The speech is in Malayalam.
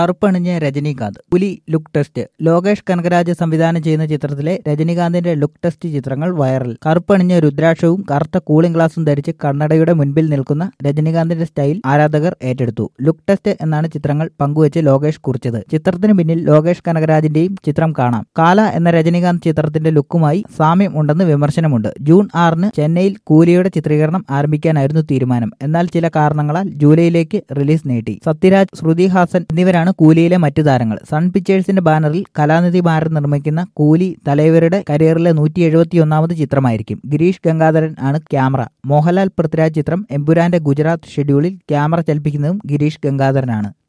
കറുപ്പണിഞ്ഞ രജനീകാന്ത് പുലി ലുക്ക് ടെസ്റ്റ് ലോകേഷ് കനകരാജ് സംവിധാനം ചെയ്യുന്ന ചിത്രത്തിലെ രജനീകാന്തിന്റെ ലുക്ക് ടെസ്റ്റ് ചിത്രങ്ങൾ വൈറൽ കറുപ്പണിഞ്ഞ രുദ്രാക്ഷവും കറുത്ത കൂളിംഗ് ഗ്ലാസും ധരിച്ച് കണ്ണടയുടെ മുൻപിൽ നിൽക്കുന്ന രജനീകാന്തിന്റെ സ്റ്റൈൽ ആരാധകർ ഏറ്റെടുത്തു ലുക്ക് ടെസ്റ്റ് എന്നാണ് ചിത്രങ്ങൾ പങ്കുവച്ച് ലോകേഷ് കുറിച്ചത് ചിത്രത്തിന് പിന്നിൽ ലോകേഷ് കനകരാജിന്റെയും ചിത്രം കാണാം കാല എന്ന രജനീകാന്ത് ചിത്രത്തിന്റെ ലുക്കുമായി സാമ്യം ഉണ്ടെന്ന് വിമർശനമുണ്ട് ജൂൺ ആറിന് ചെന്നൈയിൽ കൂലിയുടെ ചിത്രീകരണം ആരംഭിക്കാനായിരുന്നു തീരുമാനം എന്നാൽ ചില കാരണങ്ങളാൽ ജൂലൈയിലേക്ക് റിലീസ് നീട്ടി സത്യരാജ് ശ്രുതി ഹാസൻ എന്നിവരാണ് കൂലിയിലെ മറ്റു താരങ്ങൾ സൺ പിക്ചേഴ്സിന്റെ ബാനറിൽ കലാനിധി മാരൻ നിർമ്മിക്കുന്ന കൂലി തലൈവരുടെ കരിയറിലെ നൂറ്റി എഴുപത്തിയൊന്നാമത് ചിത്രമായിരിക്കും ഗിരീഷ് ഗംഗാധരൻ ആണ് ക്യാമറ മോഹൻലാൽ പൃഥ്വിരാജ് ചിത്രം എമ്പുരാന്റെ ഗുജറാത്ത് ഷെഡ്യൂളിൽ ക്യാമറ ചലിപ്പിക്കുന്നതും ഗിരീഷ് ഗംഗാധരനാണ്